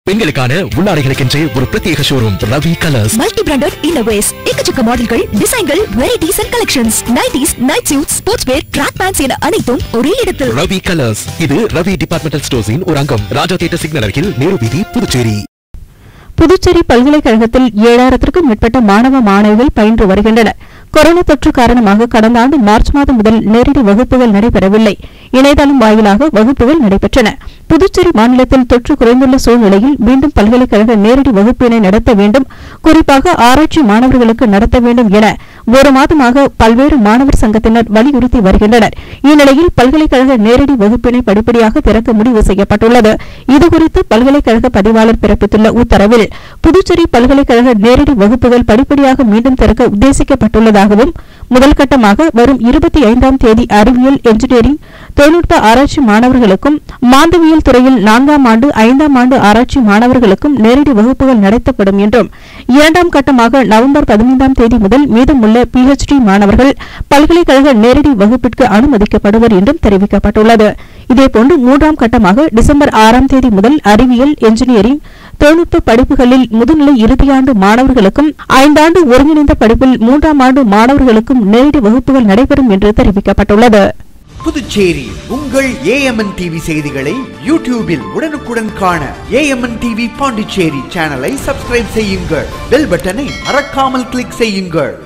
பெண்களுக்கான உள்ளாடைகளுக்கென்றே ஒரு பிரத்யேக showroom Ravi colours multi branded innerwears எக்கச்சக்க மாடல்கள் டிசைன்கள் varieties and collections nighties night suit sportswear track pants என அனைத்தும் ஒரே இடத்தில் ரவி கலர்ஸ் இது ரவி டிபார்ட்மெண்டல் ஸ்டோர்ஸின் ஒரு அங்கம் ராஜா தியேட்டர் சிக்னல் அருகில் நேரு வீதி புதுச்சேரி புதுச்சேரி பல்கலைக்கழகத்தில் ஏழாயிரத்திற்கும் மேற்பட்ட மாணவ மாணவிகள் பயின்று வருகின்றனர் கொரோனா தொற்று காரணமாக கடந்த ஆண்டு மார்ச் மாதம் முதல் நேரடி வகுப்புகள் நடைபெறவில்லை இணையதளம் வாயிலாக வகுப்புகள் நடைபெற்றன புதுச்சேரி மாநிலத்தில் தொற்று குறைந்துள்ள சூழ்நிலையில் மீண்டும் பல்கலைக்கழக நேரடி வகுப்பினை நடத்த வேண்டும் குறிப்பாக ஆராய்ச்சி மாணவர்களுக்கு நடத்த வேண்டும் என ஒரு மாதமாக பல்வேறு மாணவர் சங்கத்தினர் வலியுறுத்தி வருகின்றனர் இந்நிலையில் பல்கலைக்கழக நேரடி வகுப்பினை படிப்படியாக திறக்க முடிவு செய்யப்பட்டுள்ளது இதுகுறித்து பல்கலைக்கழக பதிவாளர் பிறப்பித்துள்ள உத்தரவில் புதுச்சேரி பல்கலைக்கழக நேரடி வகுப்புகள் படிப்படியாக மீண்டும் திறக்க உத்தேசிக்கப்பட்டுள்ளதாகவும் முதல் கட்டமாக வரும் இருபத்தி ஐந்தாம் தேதி அறிவியல் என்ஜினியரிங் தொழில்நுட்ப ஆராய்ச்சி மாணவர்களுக்கும் மாந்தவியல் துறையில் நான்காம் ஆண்டு ஐந்தாம் ஆண்டு ஆராய்ச்சி மாணவர்களுக்கும் நேரடி வகுப்புகள் நடத்தப்படும் என்றும் இரண்டாம் கட்டமாக நவம்பர் பதினைந்தாம் தேதி முதல் மீதமுள்ள பிஹெச்டி மாணவர்கள் பல்கலைக்கழக நேரடி வகுப்பிற்கு அனுமதிக்கப்படுவர் என்றும் தெரிவிக்கப்பட்டுள்ளது இதேபோன்று மூன்றாம் கட்டமாக டிசம்பர் ஆறாம் தேதி முதல் அறிவியல் என்ஜினியரிங் தொழில்நுட்ப படிப்புகளில் முதுநிலை இறுதியாண்டு மாணவர்களுக்கும் ஐந்தாண்டு ஒருங்கிணைந்த படிப்பில் மூன்றாம் ஆண்டு மாணவர்களுக்கும் நேரடி வகுப்புகள் நடைபெறும் என்று தெரிவிக்கப்பட்டுள்ளது புதுச்சேரி உங்கள் ஏஎம்என் டிவி செய்திகளை யூடியூபில் உடனுக்குடன் காண ஏஎம்என் டிவி பாண்டிச்சேரி சேனலை சப்ஸ்கிரைப் செய்யுங்கள் பெல் பட்டனை மறக்காமல் கிளிக் செய்யுங்கள்